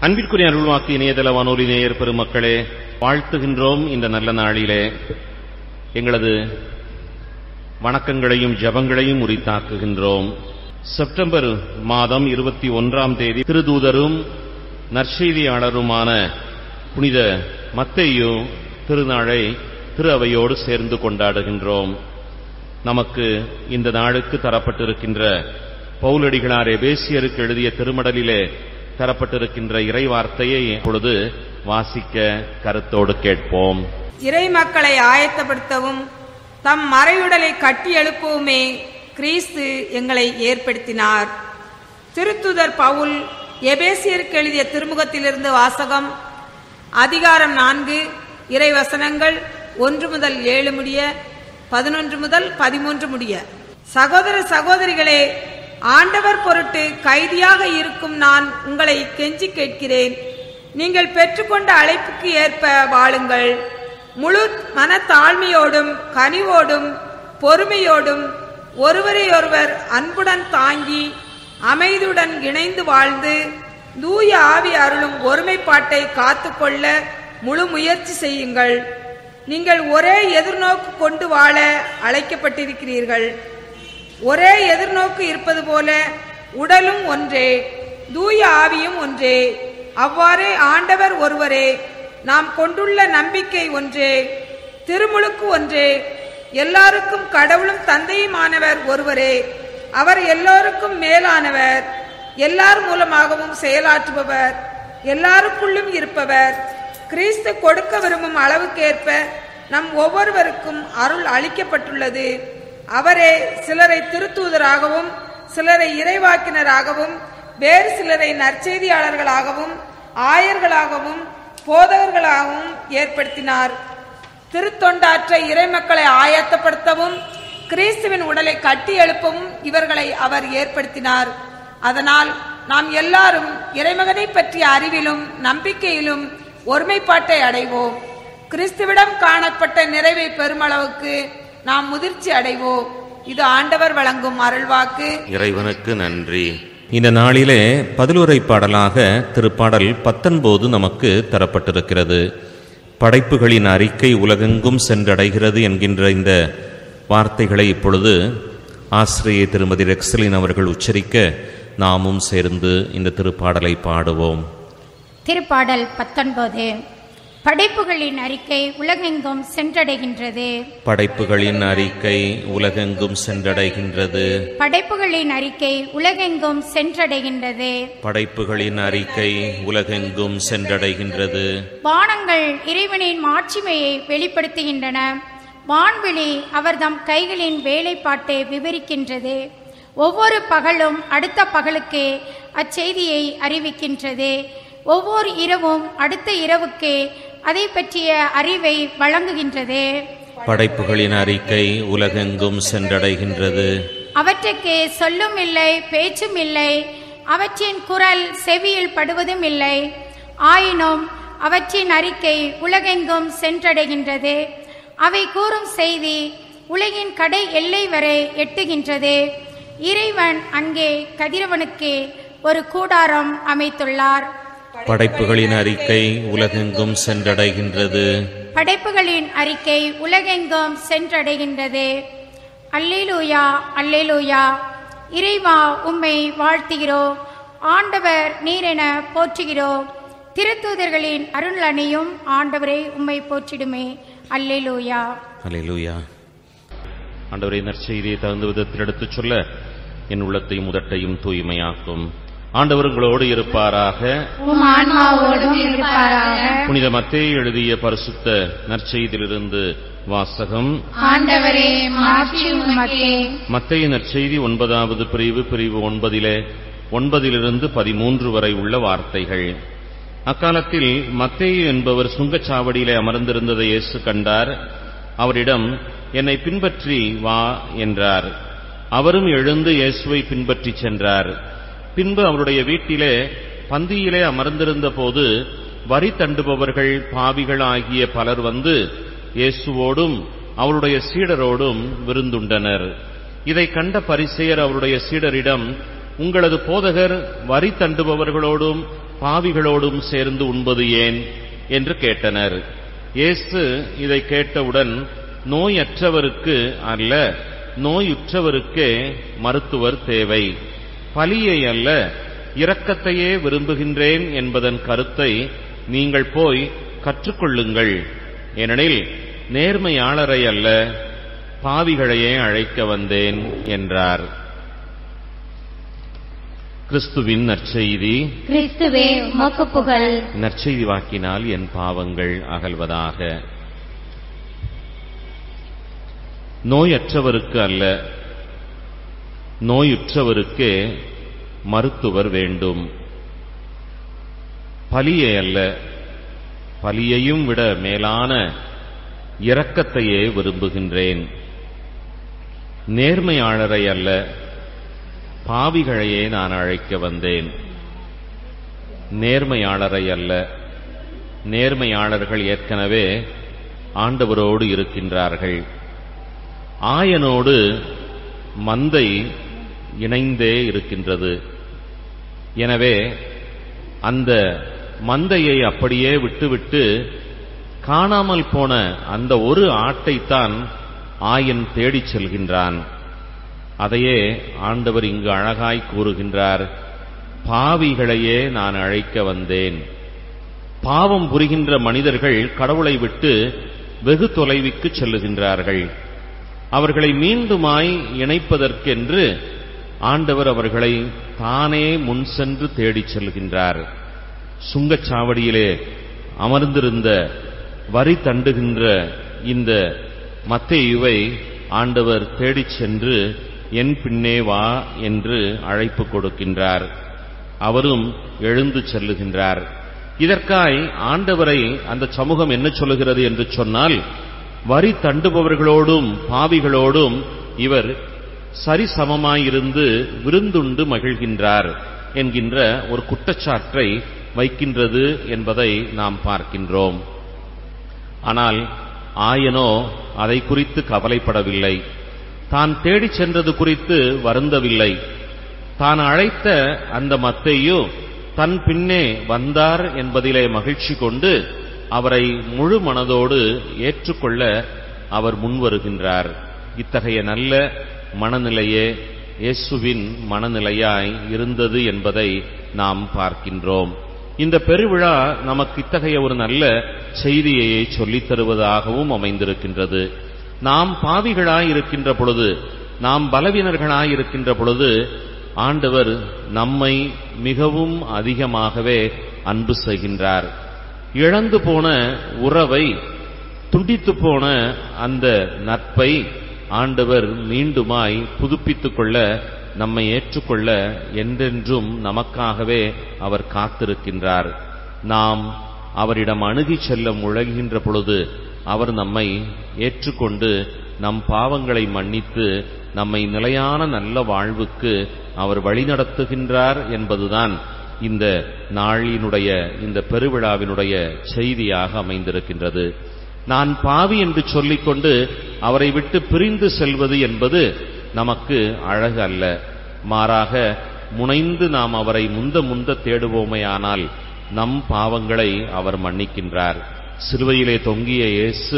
அன்பிற்குரிய அருள்வாக்கு இணையதள வானொலி நேயர் பெருமக்களே வாழ்த்துகின்றோம் இந்த நல்ல நாளிலே எங்களது வணக்கங்களையும் ஜபங்களையும் உரித்தாக்குகின்றோம் செப்டம்பர் மாதம் இருபத்தி ஒன்றாம் தேதி திருதூதரும் நற்செய்தியாளருமான புனித மத்தேயு திருநாளை திரு அவையோடு சேர்ந்து கொண்டாடுகின்றோம் நமக்கு இந்த நாளுக்கு தரப்பட்டிருக்கின்ற பவுலடிகளார் எபேசியருக்கு எழுதிய திருமடலிலே தரப்பட்டிருக்கின்ற இறைவார்த்தையை இப்பொழுது வாசிக்க கருத்தோடு கேட்போம் இறை மக்களை ஆயத்தப்படுத்தவும் தம் மறையுடலை கட்டி எழுப்பவுமே கிறிஸ்து எங்களை ஏற்படுத்தினார் திருத்துதர் பவுல் எபேசியருக்கு எழுதிய திருமுகத்திலிருந்து வாசகம் அதிகாரம் நான்கு இறைவசனங்கள் ஒன்று முதல் ஏழு முடிய பதினொன்று முதல் பதிமூன்று முடிய சகோதர சகோதரிகளே ஆண்டவர் பொருட்டு கைதியாக இருக்கும் நான் உங்களை கெஞ்சி கேட்கிறேன் நீங்கள் பெற்றுக்கொண்ட அழைப்புக்கு ஏற்ப வாழுங்கள் முழு மனத்தாழ்மையோடும் கனிவோடும் பொறுமையோடும் ஒருவரையொருவர் அன்புடன் தாங்கி அமைதியுடன் இணைந்து வாழ்ந்து தூய ஆவி அருளும் ஒருமைப்பாட்டை காத்துக்கொள்ள முழு முயற்சி செய்யுங்கள் நீங்கள் ஒரே எதிர்நோக்கு கொண்டு வாழ அழைக்கப்பட்டிருக்கிறீர்கள் ஒரே எதிர்நோக்கு இருப்பது போல உடலும் ஒன்றே தூய ஆவியும் ஒன்றே அவ்வாறே ஆண்டவர் ஒருவரே நாம் கொண்டுள்ள நம்பிக்கை ஒன்றே திருமுழுக்கு ஒன்றே எல்லாருக்கும் கடவுளும் தந்தையுமானவர் ஒருவரே அவர் எல்லோருக்கும் மேலானவர் எல்லார் மூலமாகவும் செயலாற்றுபவர் எல்லாருக்குள்ளும் இருப்பவர் கிறிஸ்து கொடுக்க விரும்பும் அளவுக்கேற்ப நம் ஒவ்வொருவருக்கும் அருள் அளிக்கப்பட்டுள்ளது அவரே சிலரை திருத்தூதராகவும் சிலரை இறைவாக்கினராகவும் வேறு சிலரை நற்செய்தியாளர்களாகவும் ஆயர்களாகவும் போதகர்களாகவும் ஏற்படுத்தினார் திருத்தொண்டாற்ற இறைமக்களை ஆயத்தப்படுத்தவும் கிறிஸ்துவின் உடலை கட்டி எழுப்பவும் இவர்களை அவர் ஏற்படுத்தினார் அதனால் நாம் எல்லாரும் இறைமகனை பற்றிய அறிவிலும் நம்பிக்கையிலும் ஒருமைப்பாட்டை அடைவோம் கிறிஸ்துவிடம் காணப்பட்ட நிறைவை பெருமளவுக்கு நாம் முதிர்ச்சி அடைவோம் இது ஆண்டவர் வழங்கும் அருள்வாக்கு இறைவனுக்கு நன்றி இந்த நாளிலே பதிலுரை பாடலாக திருப்பாடல் பத்தொன்பது நமக்கு தரப்பட்டிருக்கிறது படைப்புகளின் அறிக்கை உலகெங்கும் சென்றடைகிறது என்கின்ற இந்த வார்த்தைகளை இப்பொழுது ஆசிரியை திருமதி ரெக்ஸலின் அவர்கள் உச்சரிக்க நாமும் சேர்ந்து இந்த திருப்பாடலை பாடுவோம் திருப்பாடல் பத்தொன்பது படைப்புகளின் அறிக்கை உலகெங்கும் சென்றடைகின்றது படைப்புகளின் அறிக்கை உலகெங்கும் சென்றடைகின்றது படைப்புகளின் அறிக்கை உலகெங்கும் சென்றடைகின்றது படைப்புகளின் அறிக்கை உலகெங்கும் சென்றடைகின்றது வானங்கள் இறைவனின் மாட்சிமையை வெளிப்படுத்துகின்றன வான்வெளி அவர்தம் கைகளின் வேலைப்பாட்டை விவரிக்கின்றது ஒவ்வொரு பகலும் அடுத்த பகலுக்கு அச்செய்தியை அறிவிக்கின்றது ஒவ்வொரு இரவும் அடுத்த இரவுக்கு அதை பற்றிய அறிவை வழங்குகின்றது படைப்புகளின் அறிக்கை உலகெங்கும் சென்றடைகின்றது அவற்றுக்கு சொல்லும் இல்லை பேச்சும் இல்லை அவற்றின் குரல் செவியில் படுவதும் இல்லை ஆயினும் அவற்றின் அறிக்கை உலகெங்கும் சென்றடைகின்றது அவை கூறும் செய்தி உலகின் கடை எல்லை வரை எட்டுகின்றது இறைவன் அங்கே கதிரவனுக்கு ஒரு கூடாரம் அமைத்துள்ளார் படைப்புகளின் அறிக்கை உலகெங்கும் சென்றடைகின்றது படைப்புகளின் அறிக்கை உலகெங்கும் சென்றடைகின்றது அல்லேலூயா அல்லேலூயா இறைவா உம்மை வாழ்த்துகிறோம் ஆண்டவர் நீரென போற்றுகிறோம் திருத்தூதர்களின் அருள் அணியும் ஆண்டவரை உம்மை போற்றிடுமே அல்லேலூயா அல்லேலூயா ஆண்டவரை நற்செய்தியை தகுந்த விதத்தில் எடுத்துச் சொல்ல என் உள்ளத்தையும் உதட்டையும் தூய்மையாக்கும் ஆண்டவர் உங்களோடு இருப்பாராக உம் ஆன்மாவோடும் இருப்பாராக புனித மத்தேயு எழுதிய பரிசுத்த நற்செய்தியிலிருந்து வாசகம் ஆண்டவரே மாற்றி உமக்கே மத்தேயு நற்செய்தி ஒன்பதாவது பிரிவு பிரிவு ஒன்பதிலே ஒன்பதிலிருந்து பதிமூன்று வரை உள்ள வார்த்தைகள் அக்காலத்தில் மத்தேயு என்பவர் சுங்கச்சாவடியிலே அமர்ந்திருந்ததை இயேசு கண்டார் அவரிடம் என்னை பின்பற்றி வா என்றார் அவரும் எழுந்து இயேசுவை பின்பற்றிச் சென்றார் பின்பு அவருடைய வீட்டிலே பந்தியிலே அமர்ந்திருந்த போது வரி தண்டுபவர்கள் பாவிகள் ஆகிய பலர் வந்து இயேசுவோடும் அவருடைய சீடரோடும் விருந்துண்டனர் இதை கண்ட பரிசேயர் அவருடைய சீடரிடம் உங்களது போதகர் வரி தண்டுபவர்களோடும் பாவிகளோடும் சேர்ந்து உண்பது ஏன் என்று கேட்டனர் இயேசு இதை கேட்டவுடன் நோயற்றவருக்கு அல்ல நோயுற்றவருக்கே மருத்துவர் தேவை பலியை அல்ல இரக்கத்தையே விரும்புகின்றேன் என்பதன் கருத்தை நீங்கள் போய் கற்றுக்கொள்ளுங்கள் ஏனெனில் நேர்மையாளரை அல்ல பாவிகளையே அழைக்க வந்தேன் என்றார் கிறிஸ்துவின் நற்செய்தி கிறிஸ்துவே உமக்கு புகழ் நற்செய்தி வாக்கினால் என் பாவங்கள் அகல்வதாக நோயற்றவருக்கு அல்ல நோயுற்றவருக்கே மருத்துவர் வேண்டும் பலியை அல்ல பலியையும் விட மேலான இரக்கத்தையே விரும்புகின்றேன் நேர்மையாளரை அல்ல பாவிகளையே நான் அழைக்க வந்தேன் நேர்மையாளரை அல்ல நேர்மையாளர்கள் ஏற்கனவே ஆண்டவரோடு இருக்கின்றார்கள் ஆயனோடு மந்தை இணைந்தே இருக்கின்றது எனவே அந்த மந்தையை அப்படியே விட்டுவிட்டு காணாமல் போன அந்த ஒரு ஆட்டைத்தான் ஆயன் தேடிச் செல்கின்றான் அதையே ஆண்டவர் இங்கு அழகாய் கூறுகின்றார் பாவிகளையே நான் அழைக்க வந்தேன் பாவம் புரிகின்ற மனிதர்கள் கடவுளை விட்டு வெகு தொலைவுக்கு செல்லுகின்றார்கள் அவர்களை மீண்டுமாய் இணைப்பதற்கென்று ஆண்டவர் அவர்களை தானே முன் சென்று தேடிச் செல்கின்றார் சுங்கச்சாவடியிலே அமர்ந்திருந்த வரி தண்டுகின்ற இந்த மத்தேயுவை ஆண்டவர் தேடிச் சென்று என் பின்னே வா என்று அழைப்பு கொடுக்கின்றார் அவரும் எழுந்து செல்லுகின்றார் இதற்காய் ஆண்டவரை அந்த சமூகம் என்ன சொல்லுகிறது என்று சொன்னால் வரி தண்டுபவர்களோடும் பாவிகளோடும் இவர் சரிசமமாயிருந்து விருந்துண்டு மகிழ்கின்றார் என்கின்ற ஒரு குற்றச்சாட்டை வைக்கின்றது என்பதை நாம் பார்க்கின்றோம் ஆனால் ஆயனோ அதை குறித்து கவலைப்படவில்லை தான் தேடிச் சென்றது குறித்து வருந்தவில்லை தான் அழைத்த அந்த மத்தேயு தன் பின்னே வந்தார் என்பதிலே மகிழ்ச்சி கொண்டு அவரை முழு மனதோடு ஏற்றுக்கொள்ள அவர் முன்வருகின்றார் இத்தகைய நல்ல மனநிலையே இயேசுவின் மனநிலையாய் இருந்தது என்பதை நாம் பார்க்கின்றோம் இந்த பெருவிழா நமக்கு இத்தகைய ஒரு நல்ல செய்தியை சொல்லித் தருவதாகவும் அமைந்திருக்கின்றது நாம் பாவிகளாய் இருக்கின்ற பொழுது நாம் பலவீனர்களாய் இருக்கின்ற பொழுது ஆண்டவர் நம்மை மிகவும் அதிகமாகவே அன்பு செய்கின்றார் இழந்து போன உறவை துண்டித்து போன அந்த நட்பை ஆண்டவர் மீண்டுமாய் புதுப்பித்துக் கொள்ள நம்மை ஏற்றுக்கொள்ள என்றென்றும் நமக்காகவே அவர் காத்திருக்கின்றார் நாம் அவரிடம் அணுகிச் செல்ல முழகின்ற பொழுது அவர் நம்மை ஏற்றுக்கொண்டு நம் பாவங்களை மன்னித்து நம்மை நிலையான நல்ல வாழ்வுக்கு அவர் வழிநடத்துகின்றார் என்பதுதான் இந்த நாளினுடைய இந்த பெருவிழாவினுடைய செய்தியாக அமைந்திருக்கின்றது நான் பாவி என்று சொல்லிக்கொண்டு அவரை விட்டு பிரிந்து செல்வது என்பது நமக்கு அழகு அல்ல மாறாக முனைந்து நாம் அவரை முந்த முந்த தேடுவோமேயானால் நம் பாவங்களை அவர் மன்னிக்கின்றார் சிலுவையிலே தொங்கிய இயேசு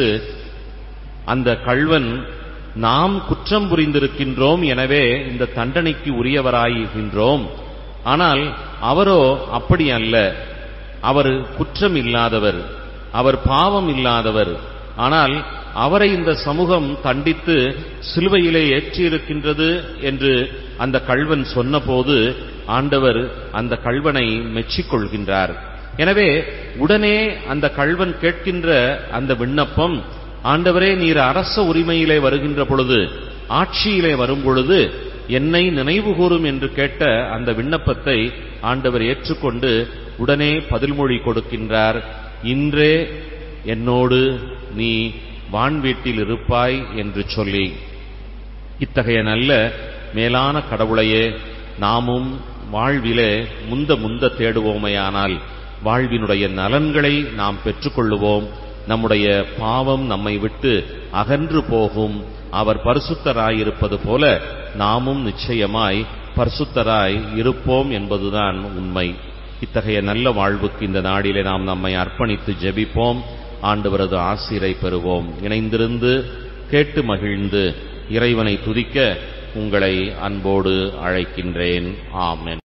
அந்த கள்வன் நாம் குற்றம் புரிந்திருக்கின்றோம் எனவே இந்த தண்டனைக்கு உரியவராயிருக்கின்றோம் ஆனால் அவரோ அப்படி அல்ல அவர் குற்றம் இல்லாதவர் அவர் பாவம் இல்லாதவர் ஆனால் அவரை இந்த சமூகம் தண்டித்து சிலுவையிலே ஏற்றியிருக்கின்றது என்று அந்த கள்வன் சொன்னபோது ஆண்டவர் அந்த கள்வனை மெச்சிக்கொள்கின்றார் எனவே உடனே அந்த கள்வன் கேட்கின்ற அந்த விண்ணப்பம் ஆண்டவரே நீர் அரச உரிமையிலே வருகின்ற பொழுது ஆட்சியிலே வரும் பொழுது என்னை நினைவு கூறும் என்று கேட்ட அந்த விண்ணப்பத்தை ஆண்டவர் ஏற்றுக்கொண்டு உடனே பதில்மொழி கொடுக்கின்றார் இன்றே என்னோடு நீ வான்வீட்டில் இருப்பாய் என்று சொல்லி இத்தகைய நல்ல மேலான கடவுளையே நாமும் வாழ்விலே முந்த முந்த தேடுவோமையானால் வாழ்வினுடைய நலன்களை நாம் பெற்றுக்கொள்ளுவோம் நம்முடைய பாவம் நம்மை விட்டு அகன்று போகும் அவர் பரிசுத்தராயிருப்பது போல நாமும் நிச்சயமாய் பரிசுத்தராய் இருப்போம் என்பதுதான் உண்மை இத்தகைய நல்ல வாழ்வுக்கு இந்த நாடிலே நாம் நம்மை அர்ப்பணித்து ஜெபிப்போம் ஆண்டவரது ஆசிரை பெறுவோம் இணைந்திருந்து கேட்டு மகிழ்ந்து இறைவனை துதிக்க உங்களை அன்போடு அழைக்கின்றேன் ஆமென்